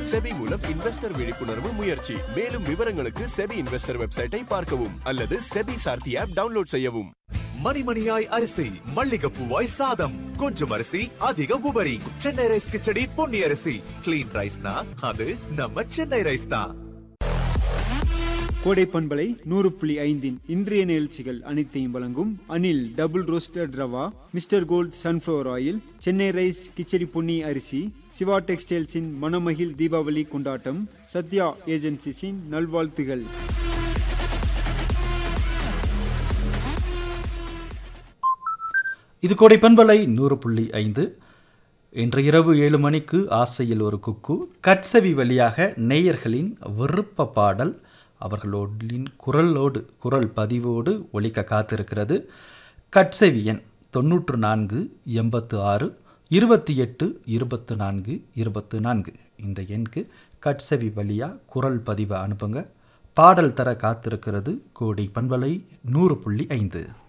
SEBI மூலம் investor விழிப்புணர்வு முயற்சி மேலும் விவரங்களுக்கு செபி இன்வெஸ்டர் வெப்சைட்டை பார்க்கவும் அல்லது செபி சார்த்தி ஆப் டவுன்லோட் செய்யவும் மணிமணியாய் அரிசி மல்லிகைப்பூவாய் சாதம் கொஞ்சம் அரிசி அதிக உபரி சென்னை ரைஸ் கிச்சடி பொன்னி அரிசி கிளீன் ரைஸ்னா அது நம்ம சென்னை ரைஸ் தான் கோடை பண்பலை நூறு புள்ளி ஐந்தின் இன்றைய நிகழ்ச்சிகள் அனைத்தையும் வழங்கும் Anil double roasted rava mister gold sunflower oil Chennai rice kichadi Ponni அரிசி சிவா டெக்ஸ்டைல்ஸின் மணமகிழ் தீபாவளி கொண்டாட்டம் சத்யா ஏஜென்சிஸின் நல்வாழ்த்துகள் இது கோடை பண்பலை நூறு புள்ளி ஐந்து இன்று இரவு ஏழு மணிக்கு ஆசையில் ஒரு குக்கு கட்சவி வழியாக நேயர்களின் விருப்ப பாடல் அவர்களோடின் குரலோடு குரல் பதிவோடு ஒலிக்க காத்திருக்கிறது கட்சவி எண் தொண்ணூற்று நான்கு எண்பத்து ஆறு இருபத்தி எட்டு இருபத்து நான்கு இருபத்து நான்கு இந்த எண்க்கு கட்சவி வழியாக குரல் பதிவை அனுப்புங்க பாடல் தர காத்திருக்கிறது கோடை பண்பலை நூறு புள்ளி ஐந்து